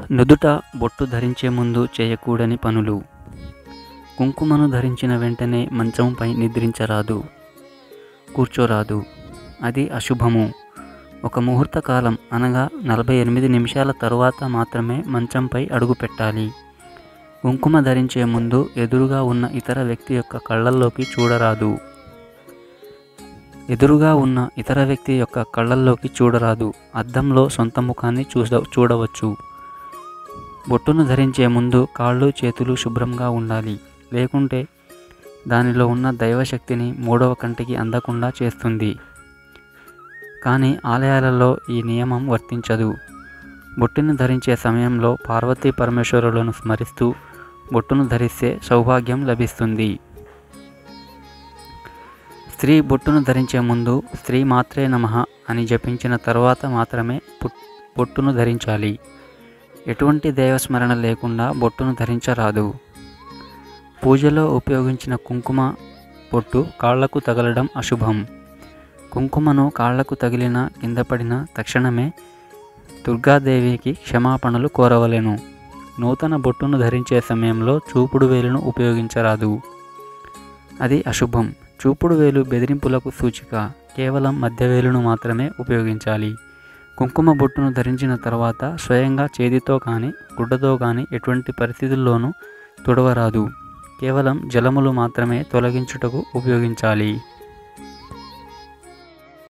నుదుట బొట్టు ధరించే ముందు చేయకూడని పనులు కుంకుమను ధరించిన వెంటనే మంచంపై నిద్రించరాదు కూర్చోరాదు అది అశుభము ఒక ముహూర్త కాలం అనగా నలభై ఎనిమిది నిమిషాల తరువాత మాత్రమే మంచంపై అడుగు పెట్టాలి కుంకుమ ధరించే ముందు ఎదురుగా ఉన్న ఇతర వ్యక్తి యొక్క కళ్ళల్లోకి చూడరాదు ఎదురుగా ఉన్న ఇతర వ్యక్తి యొక్క కళ్ళల్లోకి చూడరాదు అద్దంలో సొంత ముఖాన్ని చూడ చూడవచ్చు బొట్టును ధరించే ముందు కాళ్ళు చేతులు శుభ్రంగా ఉండాలి లేకుంటే దానిలో ఉన్న దైవశక్తిని మూడవ కంటికి అందకుండా చేస్తుంది కానీ ఆలయాలలో ఈ నియమం వర్తించదు బొట్టును ధరించే సమయంలో పార్వతీ పరమేశ్వరులను స్మరిస్తూ బొట్టును ధరిస్తే సౌభాగ్యం లభిస్తుంది స్త్రీ బొట్టును ధరించే ముందు స్త్రీ మాత్రే నమః అని జపించిన తర్వాత మాత్రమే పుట్- బొట్టును ధరించాలి ఎటువంటి దైవస్మరణ లేకుండా బొట్టును ధరించరాదు పూజలో ఉపయోగించిన కుంకుమ బొట్టు కాళ్లకు తగలడం అశుభం కుంకుమను కాళ్లకు తగిలిన కింద పడిన తక్షణమే దుర్గాదేవికి క్షమాపణలు కోరవలెను నూతన బొట్టును ధరించే సమయంలో చూపుడు వేలును ఉపయోగించరాదు అది అశుభం చూపుడు వేలు బెదిరింపులకు సూచిక కేవలం మధ్యవేలును మాత్రమే ఉపయోగించాలి కుంకుమ బొట్టును ధరించిన తర్వాత స్వయంగా చేతితో కానీ గుడ్డతో కానీ ఎటువంటి పరిస్థితుల్లోనూ తుడవరాదు కేవలం జలములు మాత్రమే తొలగించుటకు ఉపయోగించాలి